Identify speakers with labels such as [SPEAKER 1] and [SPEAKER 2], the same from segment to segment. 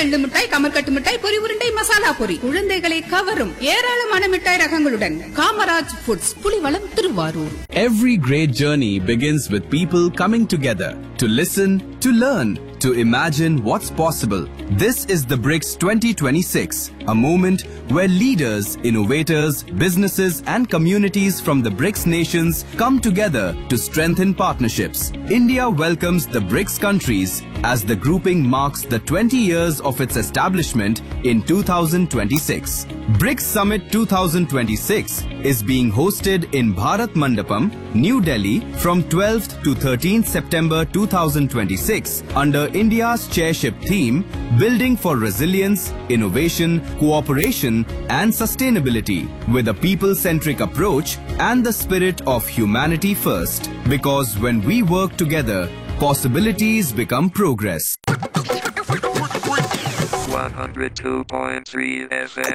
[SPEAKER 1] எள்ளு மிட்டாய் கமர்கட்டு மிட்டாய் பொரி உருண்டை மசாலா பொரி குழந்தைகளை கவரும் ஏராளமான மிட்டாய் ரகங்களுடன் Kamaraj foods Pulivalam Thiruvarur
[SPEAKER 2] Every great journey begins with people coming together to listen, to learn, to imagine what's possible. This is the BRICS 2026, a moment where leaders, innovators, businesses, and communities from the BRICS nations come together to strengthen partnerships. India welcomes the BRICS countries as the grouping marks the 20 years of its establishment in 2026. BRICS Summit 2026 is being hosted in Bharat Mandapam, New Delhi from 12th to 13th September 2026 under India's chairship theme Building for Resilience, Innovation, Cooperation and Sustainability with a people-centric approach and the spirit of humanity first. Because when we work together, possibilities become progress.
[SPEAKER 3] 102.3 FM.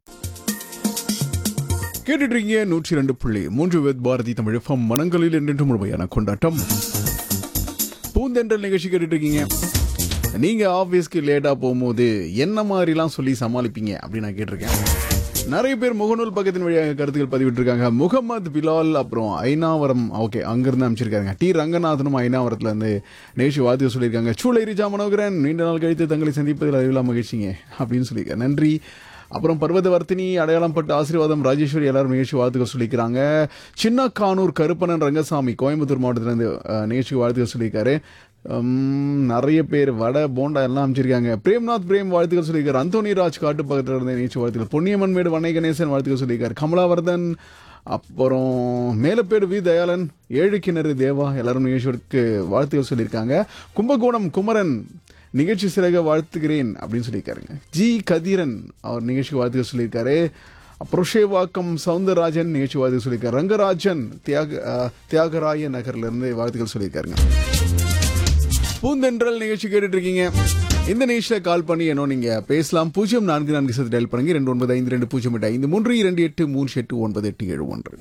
[SPEAKER 4] கேட்டுட்டு இருக்கீங்க நூற்றி ரெண்டு புள்ளி மூன்று with Bharathi Tamil FM மனங்களில் என்றென்று முழுமையான கொண்டாட்டம் பூந்தென்றல் நிகழ்ச்சி கேட்டுட்டு இருக்கீங்க நீங்க ஆபீஸ்க்கு லேட்டா போகும்போது என்ன மாதிரிலாம் சொல்லி சமாளிப்பீங்க அப்படின்னு நான் கேட்டிருக்கேன் நிறைய பேர் முகநூல் பக்கத்தின் வழியாக கருத்துக்கள் பதிவிட்டு இருக்காங்க முகமது பிலால் அப்புறம் ஐநாவரம் ஓகே அங்கிருந்து அமைச்சிருக்காங்க டி ரங்கநாதனும் ஐநாவரத்துல இருந்து நேஷி வாத்தியம் சொல்லியிருக்காங்க சூளை ரிஜா மனோகரன் நீண்ட நாள் கழித்து தங்களை சந்திப்பதில் அறிவிலா மகிழ்ச்சிங்க அப்படின்னு சொல்லியிருக்காங்க நன்றி அப்புறம் பர்வதவர்த்தினி அடையாளம் பட்டு ஆசீர்வாதம் ராஜேஸ்வரி எல்லாரும் நிகழ்ச்சி வாழ்த்துக்கள் சொல்லிக்கிறாங்க சின்ன கானூர் கருப்பணன் ரங்கசாமி கோயம்புத்தூர் மாவட்டத்திலேருந்து அஹ், நிகழ்ச்சி வாழ்த்துக்கள் சொல்லியிருக்காரு உம், நிறைய பேர் வடை போண்டா எல்லாம் அமைச்சிருக்காங்க பிரேம்நாத் பிரேம் வாழ்த்துக்கள் சொல்லியிருக்காரு அந்தோனி ராஜ் காட்டு பக்கத்தில் இருந்த நிகழ்ச்சி வாழ்த்துக்கள் பொன்னியம்மன் மேடு வண்ணை கணேசன் வாழ்த்துக்கள் சொல்லியிருக்காரு கமலாவர்தன் அப்புறம் மேலப்பேடு வி தயாளன் ஏழு கிணறு தேவா எல்லாரும் நிகழ்ச்சிக்கு வாழ்த்துக்கள் சொல்லியிருக்காங்க கும்பகோணம் குமரன் நிகழ்ச்சி சிறக வாழ்த்துகிறேன் அப்படின்னு சொல்லியிருக்காருங்க ஜி கதிரன் அவர் நிகழ்ச்சி வாழ்த்துக்கள் சொல்லியிருக்காரு புருஷேவாக்கம் சவுந்தரராஜன் நிகழ்ச்சி வாழ்த்துக்கள் சொல்லியிருக்காரு ரங்கராஜன் தியாக அஹ், தியாகராய நகர்ல இருந்து வாழ்த்துக்கள் சொல்லியிருக்காருங்க பூந்தென்றல் நிகழ்ச்சி கேட்டுட்டு இருக்கீங்க இந்த நிகழ்ச்சியில் கால் பண்ணி என்ன நீங்க பேசலாம் பூஜ்ஜியம் நான்கு நான்கு சத்து டயல் பண்ணுங்க ரெண்டு ஒன்பது ஐந்து ரெண்டு பூஜ்ஜியம் எட்டு ஐந்து மூன்று இரண்டு எட்டு மூன்று எட்டு ஒன்பது எட்டு ஏழு ஒன்று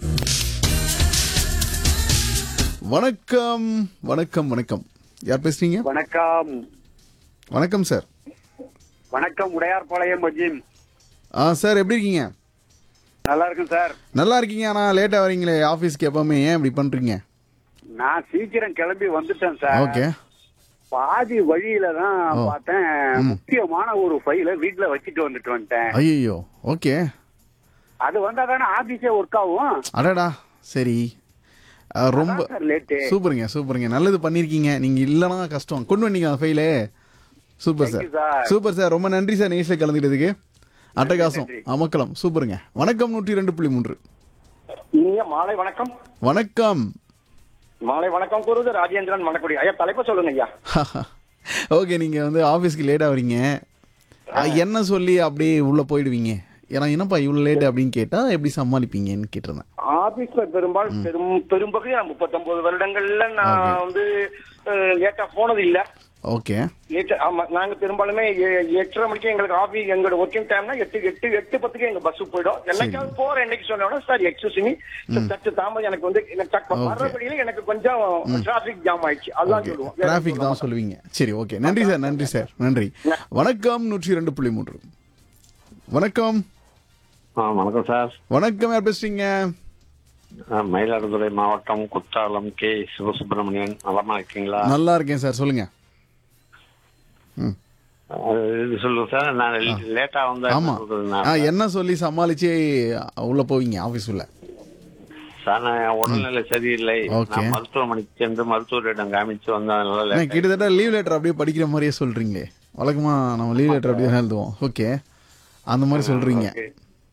[SPEAKER 4] வணக்கம் வணக்கம் வணக்கம் யார் பேசுறீங்க
[SPEAKER 5] வணக்கம்
[SPEAKER 4] வணக்கம் சார்
[SPEAKER 5] வணக்கம் உடையார்பாளையம் மஜீம்
[SPEAKER 4] ஆ சார் எப்படி இருக்கீங்க
[SPEAKER 5] நல்லா இருக்கும் சார்
[SPEAKER 4] நல்லா இருக்கீங்க ஆனா லேட்டா வரீங்களே ஆபீஸ்க்கு எப்பவுமே ஏன் இப்படி பண்றீங்க
[SPEAKER 5] நான் சீக்கிரம் கிளம்பி வந்துட்டேன் சார்
[SPEAKER 4] ஓகே
[SPEAKER 5] பாதி வழியில தான்
[SPEAKER 4] ஓ.
[SPEAKER 5] பார்த்தேன் முக்கியமான ஒரு ஃபைல வீட்ல வச்சுட்டு வந்துட்டு வந்துட்டேன்
[SPEAKER 4] ஐயோ ஓகே
[SPEAKER 5] அது வந்தா தானே ஆபீஸே ஒர்க் ஆகும்
[SPEAKER 4] அடடா சரி ஆ, ரொம்ப
[SPEAKER 5] சார் லேட்டு
[SPEAKER 4] சூப்பருங்க சூப்பருங்க நல்லது பண்ணிருக்கீங்க நீங்க இல்லனா கஷ்டம் கொண்டு வந்தீங்க அந்த ஃபைலே super
[SPEAKER 5] Thank
[SPEAKER 4] sir
[SPEAKER 5] you, sir.
[SPEAKER 4] Super sir ரொம்ப நன்றி சார் நேசில் கலந்துக்கிட்டதுக்கு அட்டகாசம்
[SPEAKER 5] நன்றி.
[SPEAKER 4] அமக்கலம் சூப்பருங்க வணக்கம் நூற்றி ரெண்டு புள்ளி மூன்று
[SPEAKER 6] இனிய மாலை வணக்கம்
[SPEAKER 4] வணக்கம்
[SPEAKER 6] மாலை வணக்கம் கூறுவது ராஜேந்திரன் மணக்குடி ஐயா தலைப்பு சொல்லுங்க ஐயா
[SPEAKER 4] ஓகே நீங்க வந்து ஆபீஸ்க்கு லேட்டா வரீங்க ஆ, என்ன சொல்லி அப்படியே உள்ள போயிடுவீங்க ஏன்னா என்னப்பா இவ்வளவு லேட் அப்படின்னு கேட்டா எப்படி சமாளிப்பீங்கன்னு கேட்டிருந்தேன்
[SPEAKER 6] ஆபீஸ்ல பெரும்பாலும் பெரும் பெரும்பகுதி நான் முப்பத்தொன்பது வருடங்கள்ல நான் வந்து லேட்டா போனது இல்ல
[SPEAKER 4] ஓகே
[SPEAKER 6] லேட்டா ஆமா நாங்க பெரும்பாலுமே எ- எட்டரை மணிக்கு எங்களுக்கு ஆபீஸ் எங்களோட ஒர்க்கிங் டைம்னா எட்டு எட்டு எட்டு பத்துக்கு எங்க பஸ் போயிடும் என்னைக்காவது போற என்னைக்கு சொன்னோம்னா சார் எக்ஸ்கூஸ் மீ சற்று தாமதம் எனக்கு வந்து எனக்கு டக்கு
[SPEAKER 4] Okay.
[SPEAKER 6] வர்றபடியில எனக்கு கொஞ்சம் டிராபிக் ஜாம் ஆயிடுச்சு அதுதான்
[SPEAKER 4] ஓகே
[SPEAKER 6] சொல்லுவோம் வேற
[SPEAKER 4] டிராஃபிக்
[SPEAKER 6] சொல்ல
[SPEAKER 4] தான் சொல்லுவீங்க சரி ஓகே நன்றி சார் நன்றி சார் நன்றி வணக்கம் நூற்றி ரெண்டு புள்ளி மூன்று வணக்கம்
[SPEAKER 7] ஆ வணக்கம் சார்
[SPEAKER 4] வணக்கம் யார் பேசுறீங்க
[SPEAKER 7] ஆ, மயிலாடுதுறை மாவட்டம் குற்றாலம் கே சிவசுப்பிரமணியன் நலமா இருக்கீங்களா
[SPEAKER 4] நல்லா இருக்கேன் சார் சொல்லுங்க ம்
[SPEAKER 7] ஆ, இது சொல்லுங்க சார் நான் லேட்டா வந்தா
[SPEAKER 4] ஆமா
[SPEAKER 7] என்ன சொல்றது நான்?
[SPEAKER 4] ஆ என்ன சொல்லி சமாளிச்சு உள்ள போவீங்க ஆபீஸ் உள்ள
[SPEAKER 7] சார் நான் உடல்நிலை சரியில்லை
[SPEAKER 4] Okay.
[SPEAKER 7] நான் மருத்துவமனைக்கு சென்று மருத்துவரிடம் காமிச்சு வந்ததுனால
[SPEAKER 4] என்ன,
[SPEAKER 7] late
[SPEAKER 4] கிட்டத்தட்ட லீவ் லெட்டர் அப்படியே படிக்கிற மாதிரியே சொல்றீங்களே வழக்கமா நம்ம லீவ் லெட்டர் அப்படியே தான் எழுதுவோம் ஓகே அந்த மாதிரி சொல்றீங்க
[SPEAKER 7] Okay.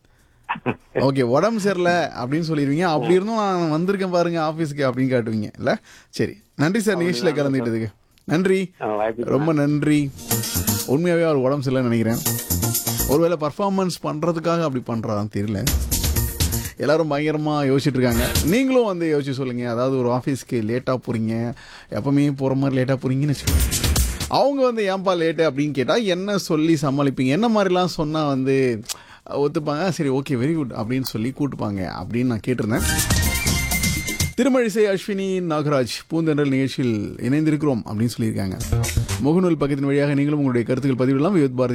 [SPEAKER 4] ஓகே உடம்பு சரியில்லை அப்படின்னு சொல்லிடுவீங்க அப்படி இருந்தும் நான் வந்திருக்கேன் பாருங்க ஆபீஸ்க்கு அப்படின்னு காட்டுவீங்க இல்ல சரி நன்றி சார் நிகழ்ச்சியில கலந்துக்கிட்டதுக்கு நன்றி
[SPEAKER 7] ஆ, வாய்ப்புக்கு
[SPEAKER 4] ரொம்ப நன்றி உண்மையாவே அவர் உடம்பு சரியில்லைன்னு நினைக்கிறேன் ஒருவேளை பர்ஃபார்மன்ஸ் பண்றதுக்காக அப்படி பண்றாரான்னு தெரியல எல்லாரும் பயங்கரமா யோசிச்சுட்டு இருக்காங்க நீங்களும் வந்து யோசிச்சு சொல்லுங்க அதாவது ஒரு ஆஃபீஸ்க்கு லேட்டா போறீங்க எப்பவுமே போற மாதிரி லேட்டா போறீங்கன்னு வச்சுக்கோங்க அவங்க வந்து ஏன்பா லேட்டு அப்படின்னு கேட்டா என்ன சொல்லி சமாளிப்பீங்க என்ன மாதிரிலாம் சொன்னா வந்து ஒத்துப்பாங்க சரி ஓகே வெரி குட் அப்படின்னு சொல்லி கூட்டுப்பாங்க அப்படின்னு நான் கேட்டிருந்தேன் திருமழிசை அஸ்வினி நாகராஜ் பூந்தென்றல் நிகழ்ச்சியில் இணைந்திருக்கிறோம் அப்படின்னு சொல்லியிருக்காங்க முகநூல் பக்கத்தின் வழியாக நீங்களும் உங்களுடைய கருத்துக்கள் பதிவிடலாம் யுத் பாரதி